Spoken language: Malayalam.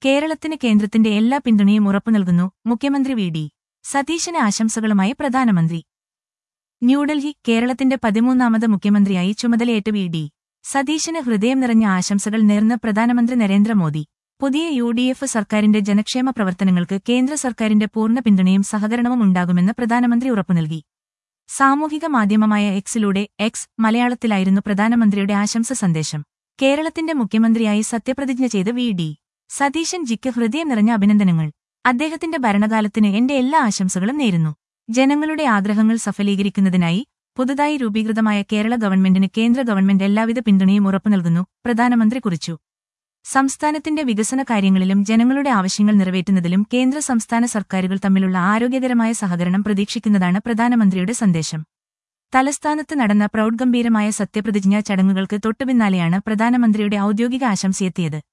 കേരളത്തിന് കേന്ദ്രത്തിന്റെ എല്ലാ പിന്തുണയും ഉറപ്പു നൽകുന്നു മുഖ്യമന്ത്രി വി ഡി സതീശന് ആശംസകളുമായി പ്രധാനമന്ത്രി ന്യൂഡൽഹി കേരളത്തിന്റെ പതിമൂന്നാമത് മുഖ്യമന്ത്രിയായി ചുമതലയേറ്റ വി ഡി സതീശന് ഹൃദയം നിറഞ്ഞ ആശംസകൾ നേർന്ന പ്രധാനമന്ത്രി നരേന്ദ്രമോദി പുതിയ യു ഡി എഫ് സർക്കാരിന്റെ ജനക്ഷേമ പ്രവർത്തനങ്ങൾക്ക് കേന്ദ്ര സർക്കാരിന്റെ പൂർണ്ണ പിന്തുണയും സഹകരണവും ഉണ്ടാകുമെന്ന് പ്രധാനമന്ത്രി ഉറപ്പു നൽകി സാമൂഹിക മാധ്യമമായ എക്സിലൂടെ എക്സ് മലയാളത്തിലായിരുന്നു പ്രധാനമന്ത്രിയുടെ ആശംസ സന്ദേശം കേരളത്തിന്റെ മുഖ്യമന്ത്രിയായി സത്യപ്രതിജ്ഞ ചെയ്ത് വി ഡി സതീശൻ ജിക്ക് ഹൃദയം നിറഞ്ഞ അഭിനന്ദനങ്ങൾ അദ്ദേഹത്തിന്റെ ഭരണകാലത്തിന് എന്റെ എല്ലാ ആശംസകളും നേരുന്നു ജനങ്ങളുടെ ആഗ്രഹങ്ങൾ സഫലീകരിക്കുന്നതിനായി പുതുതായി രൂപീകൃതമായ കേരള ഗവൺമെന്റിന് കേന്ദ്ര ഗവൺമെന്റ് എല്ലാവിധ പിന്തുണയും ഉറപ്പു നൽകുന്നു പ്രധാനമന്ത്രി കുറിച്ചു സംസ്ഥാനത്തിന്റെ വികസന കാര്യങ്ങളിലും ജനങ്ങളുടെ ആവശ്യങ്ങൾ നിറവേറ്റുന്നതിലും കേന്ദ്ര സംസ്ഥാന സർക്കാരുകൾ തമ്മിലുള്ള ആരോഗ്യകരമായ സഹകരണം പ്രതീക്ഷിക്കുന്നതാണ് പ്രധാനമന്ത്രിയുടെ സന്ദേശം തലസ്ഥാനത്ത് നടന്ന പ്രൗഢഗംഭീരമായ സത്യപ്രതിജ്ഞാ ചടങ്ങുകൾക്ക് തൊട്ടുപിന്നാലെയാണ് പ്രധാനമന്ത്രിയുടെ ഔദ്യോഗിക ആശംസയെത്തിയത്